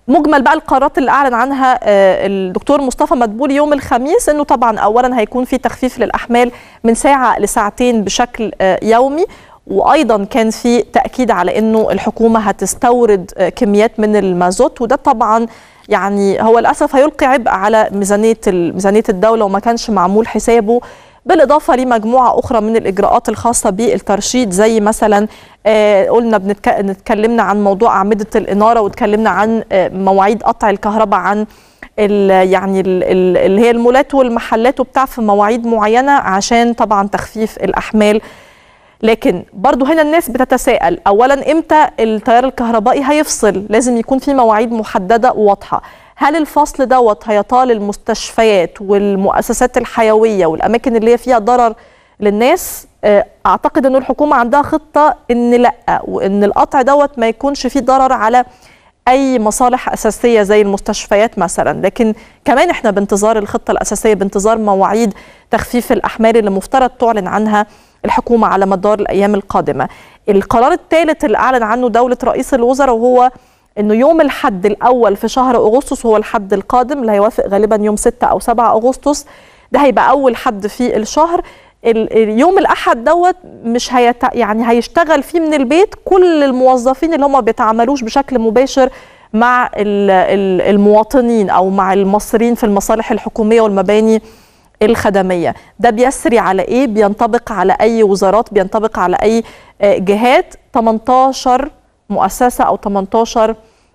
مجمل بقى القرارات اللي اعلن عنها الدكتور مصطفى مدبولي يوم الخميس انه طبعا اولا هيكون في تخفيف للاحمال من ساعه لساعتين بشكل يومي وايضا كان في تاكيد على انه الحكومه هتستورد كميات من المازوت وده طبعا يعني هو للاسف هيلقي عبء على ميزانيه ميزانيه الدوله وما كانش معمول حسابه بالاضافه لمجموعه اخرى من الاجراءات الخاصه بالترشيد زي مثلا آه قلنا بنتك... اتكلمنا عن موضوع اعمده الاناره واتكلمنا عن آه مواعيد قطع الكهرباء عن ال يعني ال ال اللي هي المولات والمحلات وبتاع في مواعيد معينه عشان طبعا تخفيف الاحمال لكن برضو هنا الناس بتتساءل اولا امتى التيار الكهربائي هيفصل لازم يكون في مواعيد محدده وواضحه هل الفصل دوت هيطال المستشفيات والمؤسسات الحيويه والاماكن اللي هي فيها ضرر للناس اعتقد ان الحكومه عندها خطه ان لا وان القطع دوت ما يكونش فيه ضرر على اي مصالح اساسيه زي المستشفيات مثلا لكن كمان احنا بانتظار الخطه الاساسيه بانتظار مواعيد تخفيف الاحمال اللي مفترض تعلن عنها الحكومه على مدار الايام القادمه القرار الثالث اللي اعلن عنه دوله رئيس الوزراء وهو انه يوم الحد الاول في شهر اغسطس هو الحد القادم اللي هيوافق غالبا يوم 6 او 7 اغسطس ده هيبقى اول حد في الشهر اليوم الاحد دوت مش هيت يعني هيشتغل فيه من البيت كل الموظفين اللي هم ما بيتعاملوش بشكل مباشر مع المواطنين او مع المصريين في المصالح الحكوميه والمباني الخدميه ده بيسري على ايه بينطبق على اي وزارات بينطبق على اي جهات 18 مؤسسه او 18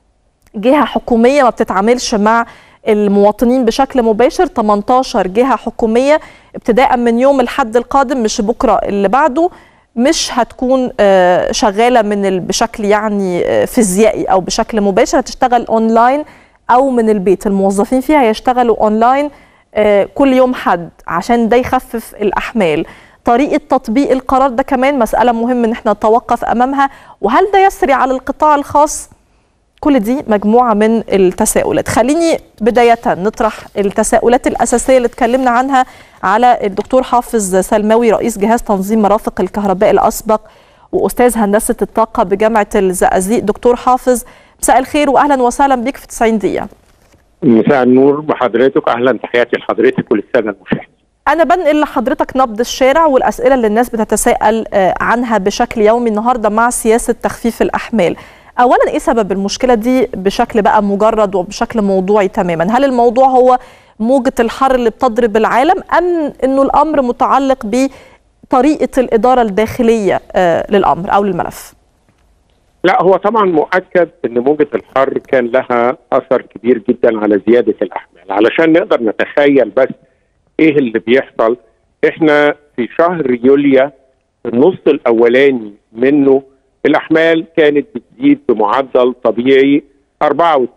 جهه حكوميه ما بتتعاملش مع المواطنين بشكل مباشر 18 جهه حكوميه ابتداء من يوم الحد القادم مش بكره اللي بعده مش هتكون شغاله من بشكل يعني فيزيائي او بشكل مباشر هتشتغل اونلاين او من البيت الموظفين فيها يشتغلوا اونلاين كل يوم حد عشان ده يخفف الاحمال طريقه تطبيق القرار ده كمان مساله مهم ان احنا نتوقف امامها وهل ده يسري على القطاع الخاص كل دي مجموعه من التساؤلات خليني بدايه نطرح التساؤلات الاساسيه اللي اتكلمنا عنها على الدكتور حافظ سلماوي رئيس جهاز تنظيم مرافق الكهرباء الاسبق واستاذ هندسه الطاقه بجامعه الزقازيق دكتور حافظ مساء الخير واهلا وسهلا بك في 90 دقيقه مساء النور بحضرتك اهلا تحياتي لحضرتك وللساده المشاهدين انا بنقل لحضرتك نبض الشارع والاسئله اللي الناس بتتساءل عنها بشكل يومي النهارده مع سياسه تخفيف الاحمال اولا ايه سبب المشكله دي بشكل بقى مجرد وبشكل موضوعي تماما هل الموضوع هو موجه الحر اللي بتضرب العالم ام انه الامر متعلق بطريقه الاداره الداخليه للامر او للملف لا هو طبعا مؤكد ان موجه الحر كان لها اثر كبير جدا على زياده الاحمال علشان نقدر نتخيل بس ايه اللي بيحصل احنا في شهر يوليو النص الاولاني منه الاحمال كانت بتزيد بمعدل طبيعي 4.2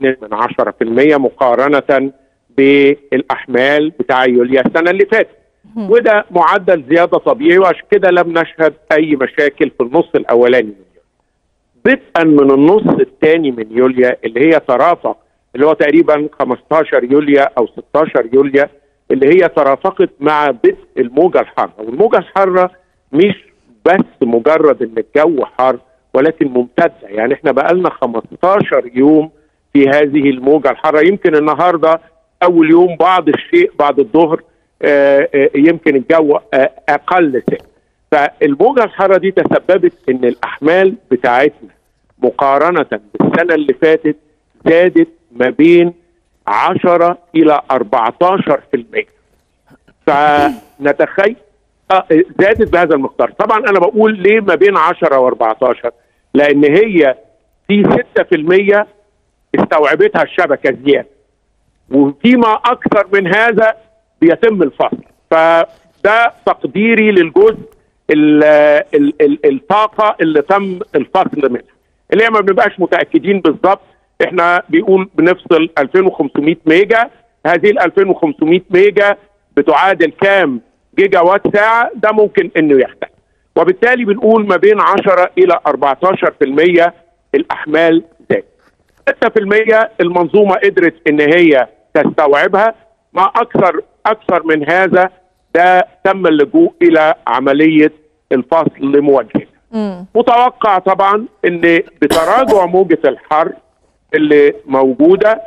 مقارنه بالاحمال بتاع يوليو السنه اللي فاتت وده معدل زياده طبيعي وعشان كده لم نشهد اي مشاكل في النص الاولاني من يوليو بدءا من النص الثاني من يوليو اللي هي ترافق اللي هو تقريبا 15 يوليو او 16 يوليو اللي هي ترافقت مع بدء الموجه الحاره والموجه الحاره مش بس مجرد ان الجو حار ولكن ممتده يعني احنا بقالنا 15 يوم في هذه الموجه الحاره يمكن النهارده اول يوم بعض الشيء بعد الظهر آآ آآ يمكن الجو اقل سنة فالموجه الحاره دي تسببت ان الاحمال بتاعتنا مقارنه بالسنه اللي فاتت زادت ما بين 10 الى 14% فنتخيل زادت بهذا المقدار طبعا انا بقول ليه ما بين 10 و14 لان هي في 6% استوعبتها الشبكه زياده وفيما اكثر من هذا بيتم الفصل فده تقديري للجزء ال ال ال الطاقه اللي تم الفصل منها اللي هي ما بنبقاش متاكدين بالظبط احنا بيقول بنفصل 2500 ميجا هذه ال 2500 ميجا بتعادل كام جيجا وات ساعه ده ممكن انه يختلف وبالتالي بنقول ما بين 10 الى 14% الاحمال زادت 6% المنظومه قدرت ان هي تستوعبها ما اكثر اكثر من هذا ده تم اللجوء الى عمليه الفصل لمواجهتها متوقع طبعا ان بتراجع موجه الحر اللي موجوده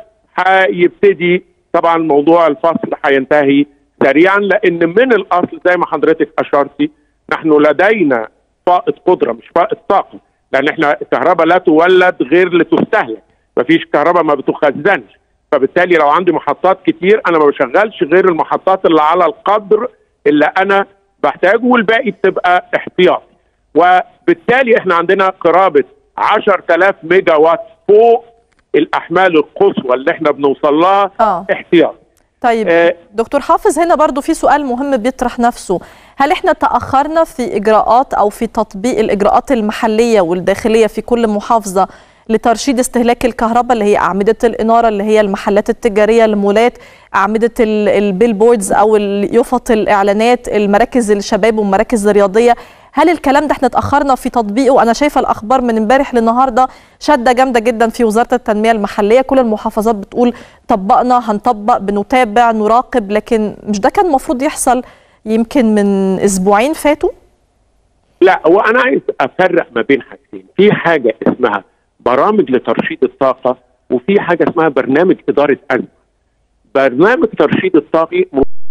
هيبتدي طبعا موضوع الفصل هينتهي سريعا لان من الاصل زي ما حضرتك اشرتي نحن لدينا فائض قدره مش فائض طاقه لان احنا الكهرباء لا تولد غير لتستهلك مفيش كهرباء ما بتخزنش فبالتالي لو عندي محطات كتير انا ما بشغلش غير المحطات اللي على القدر اللي انا بحتاجه والباقي بتبقى احتياطي وبالتالي احنا عندنا قرابه 10000 ميجا وات فوق الاحمال القصوى اللي احنا بنوصل لها آه. احتياطي طيب آه. دكتور حافظ هنا برضو في سؤال مهم بيطرح نفسه هل احنا تأخرنا في إجراءات أو في تطبيق الإجراءات المحلية والداخلية في كل محافظة لترشيد استهلاك الكهرباء اللي هي أعمدة الإنارة اللي هي المحلات التجارية المولات أعمدة ال- البيلبوردز أو ال- يفط الإعلانات المراكز الشباب والمراكز الرياضية هل الكلام ده احنا اتأخرنا في تطبيقه أنا شايفة الأخبار من امبارح للنهاردة شدة جامدة جدا في وزارة التنمية المحلية كل المحافظات بتقول طبقنا هنطبق بنتابع نراقب لكن مش ده كان المفروض يحصل يمكن من أسبوعين فاتوا لا هو انا عايز افرق ما بين حاجتين في حاجه اسمها برامج لترشيد الطاقه وفي حاجه اسمها برنامج اداره ازمه برنامج ترشيد الطاقه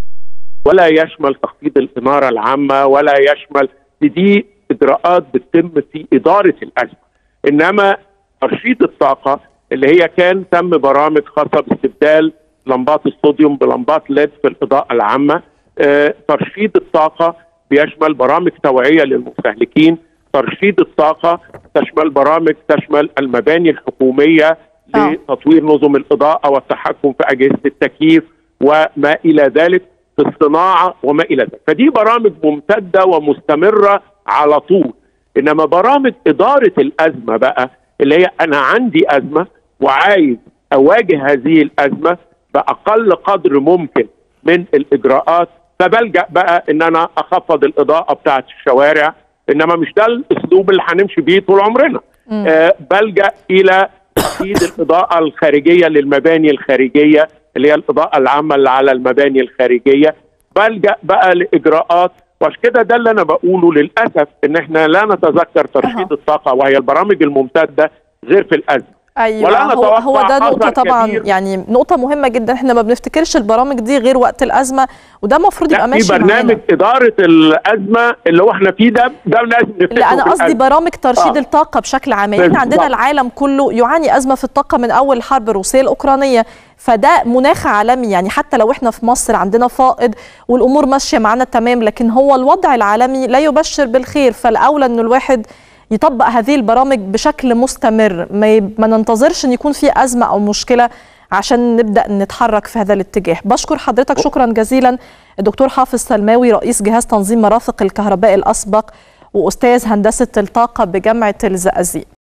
ولا يشمل تخفيض الاناره العامه ولا يشمل دي اجراءات بتتم في اداره الازمه انما ترشيد الطاقه اللي هي كان تم برامج خاصه باستبدال لمبات الصوديوم بلمبات ليد في الاضاءه العامه آه، ترشيد الطاقه بيشمل برامج توعيه للمستهلكين ترشيد الطاقه تشمل برامج تشمل المباني الحكوميه آه. لتطوير نظم الاضاءه والتحكم في اجهزه التكييف وما الى ذلك في الصناعه وما الى ذلك فدي برامج ممتده ومستمره على طول انما برامج اداره الازمه بقى اللي هي انا عندي ازمه وعايز اواجه هذه الازمه باقل قدر ممكن من الاجراءات فبلجا بقى ان انا اخفض الاضاءه بتاعه الشوارع انما مش ده الاسلوب اللي هنمشي بيه طول عمرنا آه بلجا الى تحديد الاضاءه الخارجيه للمباني الخارجيه اللي هي الاضاءه العامه اللي على المباني الخارجيه بلجا بقى لاجراءات وعشان كده ده اللي انا بقوله للاسف ان احنا لا نتذكر ترشيد أها. الطاقه وهي البرامج الممتده غير في الازمه ايوه ولا هو نتوقع هو ده نقطه أثر طبعا كبير. يعني نقطه مهمه جدا احنا ما بنفتكرش البرامج دي غير وقت الازمه وده المفروض يبقى لا في ماشي برنامج معانا. اداره الازمه اللي هو احنا فيه ده ده لازم نفتكره لا انا في قصدي الأزمة. برامج ترشيد آه. الطاقه بشكل عام يعني احنا بالظبط. عندنا العالم كله يعاني ازمه في الطاقه من اول الحرب الروسيه الاوكرانيه فده مناخ عالمي يعني حتى لو احنا في مصر عندنا فائض والامور ماشيه معانا تمام لكن هو الوضع العالمي لا يبشر بالخير فالاولى انه الواحد يطبق هذه البرامج بشكل مستمر ما, ي... ما ننتظرش ان يكون في ازمه او مشكله عشان نبدا نتحرك في هذا الاتجاه بشكر حضرتك شكرا جزيلا الدكتور حافظ سلماوي رئيس جهاز تنظيم مرافق الكهرباء الاسبق واستاذ هندسه الطاقه بجامعه الزقازيق